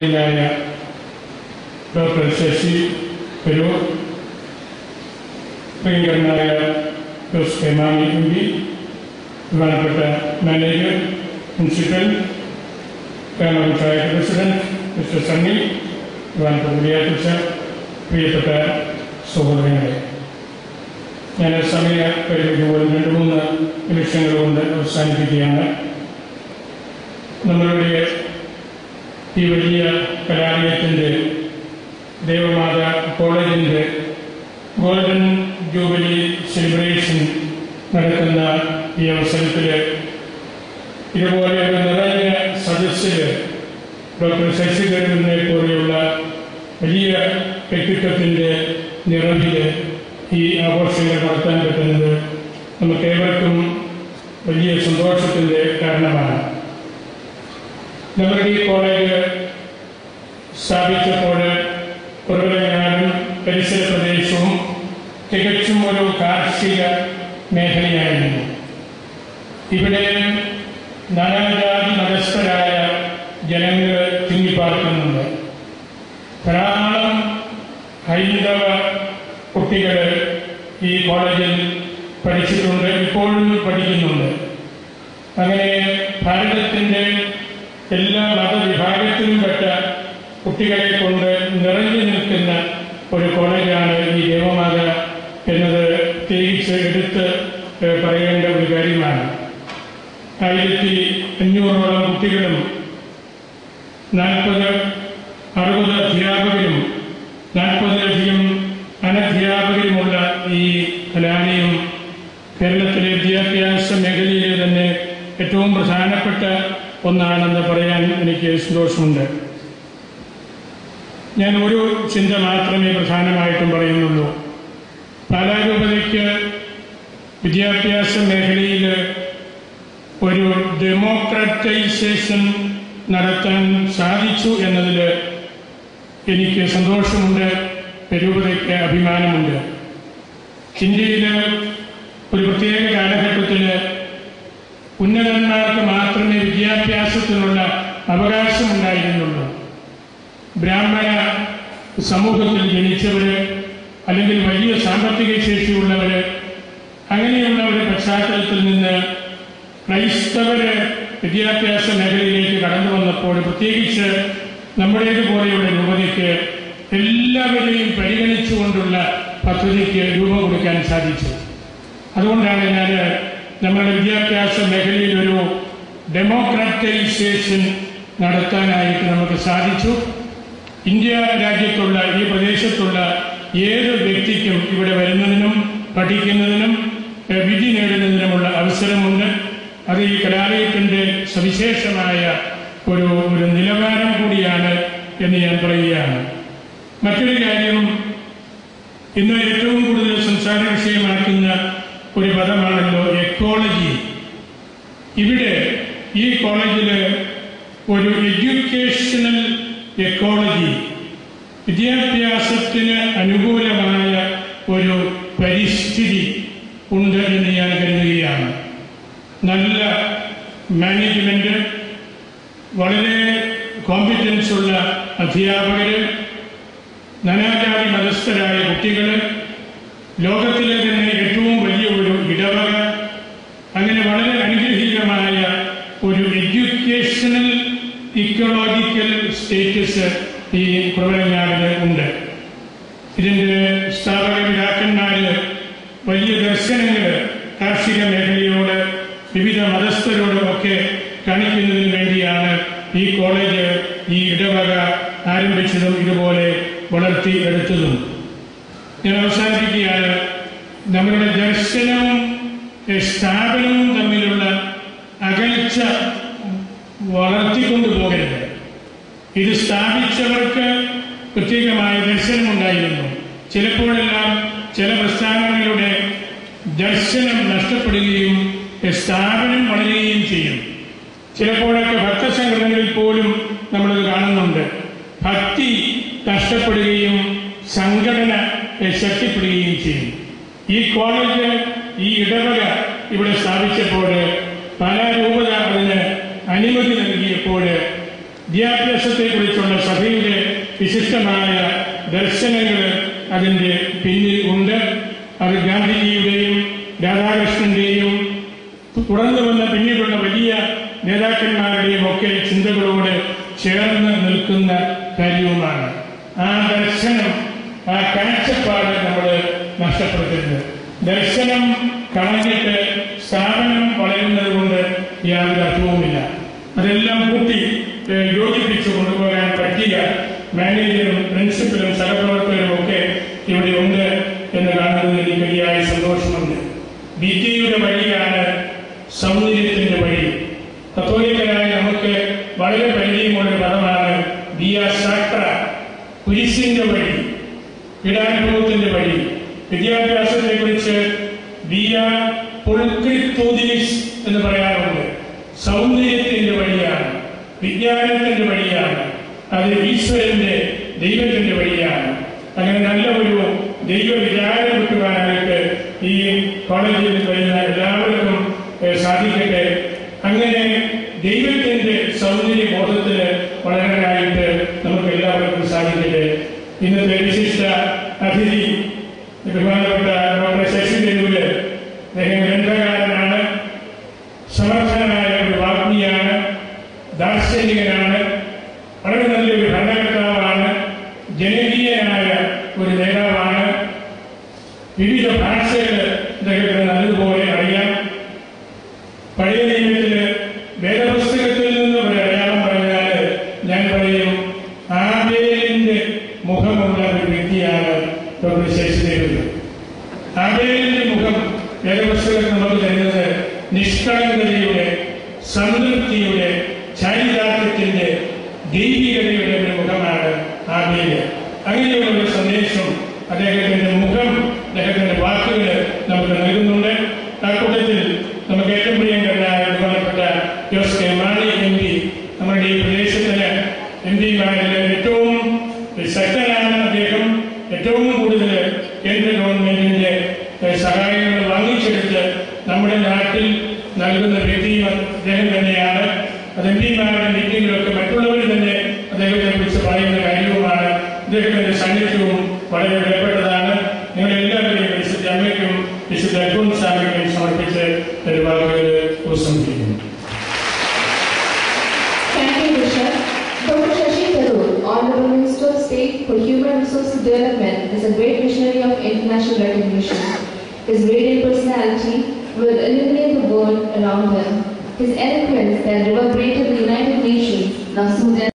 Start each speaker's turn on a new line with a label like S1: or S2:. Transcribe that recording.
S1: ായ ഡോക്ടർ ശശി പെരൂർ പ്രിയങ്കരനായ Jose K Mani M P ബഹുമാനപ്പെട്ട manager principal Kerala panchayat president mister Sunny ബഹുമാനപ്പെട്ട വിദ്യാർത്ഥിച്ച പ്രിയപ്പെട്ട സഹോദരങ്ങളെ ഞാൻ സമയ പരിമിതി പോലും രണ്ട് മൂന്ന് നിമിഷങ്ങൾ കൊണ്ട് അവസാനിപ്പിക്കുകയാണ് നമ്മളുടെ ഈ വലിയ കലാലയത്തിൻ്റെ ദേവമാത കോളേജിൻ്റെ ഗോൾഡൻ ജൂബിലി സെലിബ്രേഷൻ നടക്കുന്ന ഈ അവസരത്തിൽ ഇതുപോലെ ഒരു നിറഞ്ഞ സദസ്സിൽ ഡോക്ടർ ശശിധരനെ പോലെയുള്ള വലിയ വ്യക്തിത്വത്തിൻ്റെ നിറവിൽ ഈ ആഘോഷങ്ങൾ നടത്താൻ പറ്റുന്നത് നമുക്ക് ഏവർക്കും വലിയ സന്തോഷത്തിൻ്റെ കാരണമാണ് നമ്മുടെ ഈ കോളേജ് സ്ഥാപിച്ചപ്പോൾ കുറവലങ്ങാടും പരിസര പ്രദേശവും തികച്ചും ഒരു കാർഷിക മേഖലയായിരുന്നു ഇവിടെ നാനാജാതി മതസ്ഥരായ ജനങ്ങൾ തിങ്ങിപ്പാർക്കുന്നുണ്ട് ധാരാളം ഹൈന്ദവ കുട്ടികൾ ഈ കോളേജിൽ പഠിച്ചിട്ടുണ്ട് ഇപ്പോഴും പഠിക്കുന്നുണ്ട് അങ്ങനെ ഭാരതത്തിൻ്റെ എല്ലാ മതവിഭാഗത്തിലും പെട്ട കുട്ടികളെ കൊണ്ട് നിറഞ്ഞു നിൽക്കുന്ന ഒരു കോളേജാണ് ഈ ദേവമാത എന്നത് പ്രത്യേകിച്ച് എടുത്ത് ഏഹ്, പറയേണ്ട ഒരു കാര്യമാണ് ആയിരത്തി അഞ്ഞൂറോളം കുട്ടികളും നാൽപ്പത് അറുപത് അധ്യാപകരും നാൽപ്പതിലധികം അനധ്യാപകരുമുള്ള ഈ കലാലയം കേരളത്തിലെ വിദ്യാഭ്യാസ മേഖലയിലെ തന്നെ ഏറ്റവും പ്രധാനപ്പെട്ട ഒന്നാണെന്ന് പറയാൻ എനിക്ക് സന്തോഷമുണ്ട് ഞാൻ ഒരു ചിന്ത മാത്രമേ പ്രധാനമായിട്ടും പറയുന്നുള്ളൂ പാലാരൂപതയ്ക്ക് വിദ്യാഭ്യാസ മേഖലയിൽ ഒരു ഡെമോക്രാറ്റൈസേഷൻ നടത്താൻ സാധിച്ചു എന്നതിൽ എനിക്ക് സന്തോഷമുണ്ട് രൂപതയ്ക്ക് അഭിമാനമുണ്ട് ഇന്ത്യയിൽ ഒരു പ്രത്യേക കാലഘട്ടത്തിൽ ഉന്നതന്മാർക്ക് മാത്രമേ വിദ്യാഭ്യാസത്തിനുള്ള അവകാശമുണ്ടായിരുന്നുള്ളൂ ബ്രാഹ്മണ സമൂഹത്തിൽ ജനിച്ചവര് അല്ലെങ്കിൽ വലിയ സാമ്പത്തിക ശേഷിയുള്ളവര് അങ്ങനെയുള്ള ഒരു പശ്ചാത്തലത്തിൽ നിന്ന് ക്രൈസ്തവര് വിദ്യാഭ്യാസ മേഖലയിലേക്ക് കടന്നു വന്നപ്പോൾ പ്രത്യേകിച്ച് നമ്മുടേതുപോലെയുള്ള രൂപതയ്ക്ക് എല്ലാവരെയും പരിഗണിച്ചുകൊണ്ടുള്ള പദ്ധതിക്ക് രൂപം കൊടുക്കാൻ സാധിച്ചു അതുകൊണ്ടാണ് ഞാൻ നമ്മുടെ വിദ്യാഭ്യാസ മേഖലയിൽ ഒരു ഡെമോക്രാറ്റൈസേഷൻ നടത്താനായിട്ട് നമുക്ക് സാധിച്ചു ഇന്ത്യ രാജ്യത്തുള്ള ഈ പ്രദേശത്തുള്ള ഏത് വ്യക്തിക്കും ഇവിടെ വരുന്നതിനും പഠിക്കുന്നതിനും ഏഹ്, വിധി നേടുന്നതിനുമുള്ള അവസരമുണ്ട് അത് ഈ കലാലയത്തിന്റെ സവിശേഷമായ ഒരു ഒരു നിലവാരം കൂടിയാണ് എന്ന് ഞാൻ പറയുകയാണ് മറ്റൊരു കാര്യം ഇന്ന് ഏറ്റവും കൂടുതൽ സംസാര വിഷയമാക്കുന്ന ഒരു പദമാണല്ലോ എക്കോളജി ഇവിടെ ഈ കോളേജില് ഒരു എഡ്യൂക്കേഷണൽ എക്കോളജി വിദ്യാഭ്യാസത്തിന് അനുകൂലമായ ഒരു പരിസ്ഥിതി ഉണ്ട് എന്ന് ഞാൻ കരുതുകയാണ് നല്ല മാനേജ്മെന്റ് വളരെ കോമ്പിറ്റൻസ് ഉള്ള അധ്യാപകര് നാനാജാതി മതസ്ഥരായ കുട്ടികൾ ലോകത്തിലെ തന്നെ ഏറ്റവും വലിയ ഒരു ഇടവക അങ്ങനെ വളരെ അനുഗ്രഹീതമായ ഒരു എഡ്യൂക്കേഷണൽ ഇക്കോളജിക്കൽ സ്റ്റേറ്റസ് ഈ കുറവലങ്ങാടിന് ഉണ്ട് ഇതിൻ്റെ സ്ഥാപക പിതാക്കന്മാര് വലിയ ദർശനങ്ങൾ കാർഷിക മേഖലയോട് വിവിധ മതസ്ഥരോടും ഒക്കെ കാണിക്കുന്നതിന് വേണ്ടിയാണ് ഈ കോളേജ് ഈ ഇടവക ആരംഭിച്ചതും ഇതുപോലെ വളർത്തി എടുത്തതും ഞാൻ അവസാനിപ്പിക്കുകയാണ് നമ്മളുടെ ദർശനവും ഏ, സ്ഥാപനവും തമ്മിലുള്ള അകൽച്ച വളർത്തിക്കൊണ്ടു പോകരുത് ഇത് സ്ഥാപിച്ചവർക്ക് പ്രത്യേകമായ ദർശനമുണ്ടായിരുന്നു ചിലപ്പോഴെല്ലാം ചില പ്രസ്ഥാനങ്ങളുടെ ദർശനം നഷ്ടപ്പെടുകയും ഏ, സ്ഥാപനം വളരുകയും ചെയ്യും ചിലപ്പോഴൊക്കെ ഭക്തസംഘടനകളിൽ പോലും നമ്മളിത് കാണുന്നുണ്ട് ഭക്തി നഷ്ടപ്പെടുകയും സംഘടന ഏ, ശക്തിപ്പെടുകയും ചെയ്യും ഈ കോളേജ് ഈ ഇടവക ഇവിടെ സ്ഥാപിച്ചപ്പോൾ പല രൂപത അതിന് അനുമതി നൽകിയപ്പോൾ വിദ്യാഭ്യാസത്തെക്കുറിച്ചുള്ള സഭ വിശിഷ്ടമായ ദർശനങ്ങൾ അതിൻ്റെ പിന്നിൽ ഉണ്ട് അത് ഗാന്ധിജിയുടെയും രാധാകൃഷ്ണന്റെയും തുടർന്നു വന്ന പിന്നീടുള്ള വലിയ നേതാക്കന്മാരുടെയും ഒക്കെ ചിന്തകളോട് ചേർന്ന് നിൽക്കുന്ന കാര്യവുമാണ് ആ ദർശനം ആ കാഴ്ചപ്പാട് നമ്മൾ നഷ്ടപ്പെടുത്തരുത് ദർശനം കളഞ്ഞിട്ട് സ്ഥാപനം വളരുന്നത് കൊണ്ട് യാതൊരു അർത്ഥവുമില്ല അതെല്ലാം കൂട്ടി ഏഹ്, യോജിപ്പിച്ച് കൊണ്ടുപോകാൻ പറ്റിയ മാനേജറും പ്രിൻസിപ്പലും സഹപ്രവർത്തകരും ഒക്കെ ഇവിടെ ഉണ്ട് എന്ന് കാണുന്നതിൽ എനിക്ക് വലിയായ സന്തോഷമുണ്ട് ബി ടിയുടെ വഴിയാണ് സൗന്ദര്യത്തിന്റെ വഴി കത്തോലിക്കരായ നമുക്ക് വളരെ പരിചയമുള്ള ഒരു പദമാണ് ദിയ സാക്ര കുരിശിന്റെ വഴി പീഡാനുഭവത്തിന്റെ വഴി വിദ്യാഭ്യാസത്തെ കുറിച്ച് ദിയ പുൽക്രിത്തൂതിസ് എന്ന് പറയാറുണ്ട് സൗന്ദര്യത്തിന്റെ വഴിയാണ് വിജ്ഞാനത്തിന്റെ വഴിയാണ് അത് ഈശ്വരന്റെ ദൈവത്തിന്റെ വഴിയാണ് അങ്ങനെ നല്ല ഒരു ദൈവ വിചാരം കിട്ടുവാനായിട്ട് ഈ കോളേജിൽ വരുന്ന എല്ലാവർക്കും ഏഹ്, സാധിക്കട്ടെ അങ്ങനെ ദൈവത്തിന്റെ സൗന്ദര്യ ബോധത്തിന് വളരാനായിട്ട് നമുക്ക് എല്ലാവർക്കും സാധിക്കട്ടെ ഇന്നത്തെ വിശിഷ്ട അതിഥി ബഹുമാനപ്പെട്ട ഡോക്ടർ ശശി തരൂര് അദ്ദേഹം ഗ്രന്ഥകാരനാണ് സമർത്ഥനായ ഒരു വാഗ്മിയാണ് ദാർശനികനാണ് വളരെ നല്ലൊരു ഭരണകർത്താവാണ് ജനകീയനായ ഒരു നേതാവാണ് വിവിധ ഭാഷകൾ അദ്ദേഹത്തിന് നല്ലതുപോലെ അറിയാം പഴയ നിയമത്തില് വേദപുസ്തകത്തിൽ നിന്ന് ഒരു അടയാളം പറഞ്ഞാൽ ഞാൻ പറയും ആബേലിന്റെ മുഖമുള്ള ഒരു വ്യക്തിയാണ് ഡോക്ടർ ശശിദേവൻ ആബേലിന്റെ മുഖം വേദപുസ്തകത്തിൽ നമുക്ക് തരുന്നത് നിഷ്കളങ്കതയുടെ സംതൃപ്തിയുടെ ചാരിതാർത്ഥ്യത്തിന്റെ ദൈവികതയുടെ ഒരു മുഖമാണ് ആബേല് അങ്ങനെയുള്ള ഒരു സന്ദേശം അദ്ദേഹത്തിന്റെ മുഖം അദ്ദേഹത്തിന്റെ വാക്കുകൾ നമുക്ക് നൽകുന്നുണ്ട് ആ കൂട്ടത്തിൽ നമുക്ക് ഏറ്റവും പ്രിയങ്കരനായ ബഹുമാനപ്പെട്ട Jose K Mani M P നമ്മുടെ ഈ പ്രദേശത്തിന് എം പിമാരിൽ ഏറ്റവും ശക്തനാണ് അദ്ദേഹം ഏറ്റവും കൂടുതൽ കേന്ദ്ര ഗവൺമെന്റിന്റെ ഏഹ്, സഹായങ്ങൾ വാങ്ങിച്ചെടുത്ത് നമ്മുടെ നാട്ടിൽ നൽകുന്ന വ്യക്തിയും അദ്ദേഹം തന്നെയാണ് അത് എം പിമാരുടെ മീറ്റിംഗിലൊക്കെ മറ്റുള്ളവർ തന്നെ അദ്ദേഹത്തെ കുറിച്ച് പറയുന്ന കാര്യവുമാണ് അദ്ദേഹത്തിന്റെ സാന്നിധ്യവും വളരെ വിലപ്പെട്ടതാണ് നിങ്ങൾ എല്ലാവരെയും വിശുദ്ധ അമ്മയ്ക്കും വിശുദ്ധ അൽഫോൻസാമയ്ക്കും സമർപ്പിച്ച് ഒരു വാക്കുകൾ ഉപസംഹരിക്കുന്നു
S2: Thank you, Bishop. Dr. Shashi Tharoor, Honorable Minister of State for Human Resources Development, is a great visionary of international recognition. His radiant personality will illuminate the world around him. His eloquence that reverberated the United Nations now soothes